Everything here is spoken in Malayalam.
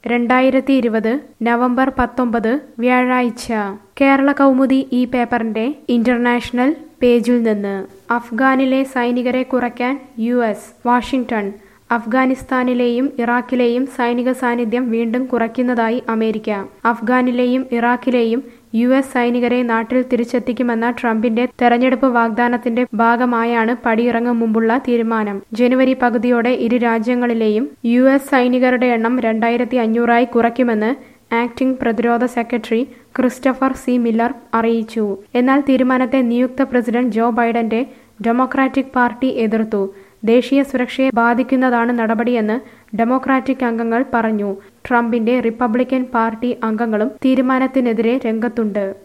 രണ്ടായിരത്തി ഇരുപത് നവംബർ പത്തൊമ്പത് വ്യാഴാഴ്ച കേരള കൗമുദി ഈ പേപ്പറിന്റെ ഇന്റർനാഷണൽ പേജിൽ നിന്ന് അഫ്ഗാനിലെ സൈനികരെ കുറയ്ക്കാൻ യു എസ് വാഷിംഗ്ടൺ അഫ്ഗാനിസ്ഥാനിലെയും ഇറാഖിലെയും സൈനിക സാന്നിധ്യം വീണ്ടും കുറയ്ക്കുന്നതായി അമേരിക്ക അഫ്ഗാനിലെയും ഇറാഖിലെയും യു എസ് സൈനികരെ നാട്ടിൽ തിരിച്ചെത്തിക്കുമെന്ന ട്രംപിന്റെ തെരഞ്ഞെടുപ്പ് വാഗ്ദാനത്തിന്റെ ഭാഗമായാണ് പടിയിറങ്ങും മുമ്പുള്ള തീരുമാനം ജനുവരി പകുതിയോടെ ഇരു രാജ്യങ്ങളിലെയും യു എസ് സൈനികരുടെ എണ്ണം രണ്ടായിരത്തി അഞ്ഞൂറായി കുറയ്ക്കുമെന്ന് ആക്ടിംഗ് പ്രതിരോധ സെക്രട്ടറി ക്രിസ്റ്റഫർ സി മില്ലർ അറിയിച്ചു എന്നാൽ തീരുമാനത്തെ നിയുക്ത പ്രസിഡന്റ് ജോ ബൈഡന്റെ ഡെമോക്രാറ്റിക് പാർട്ടി എതിർത്തു ദേശീയ സുരക്ഷയെ ബാധിക്കുന്നതാണ് നടപടിയെന്ന് ഡെമോക്രാറ്റിക് അംഗങ്ങൾ പറഞ്ഞു ട്രംപിന്റെ റിപ്പബ്ലിക്കൻ പാർട്ടി അംഗങ്ങളും തീരുമാനത്തിനെതിരെ രംഗത്തുണ്ട്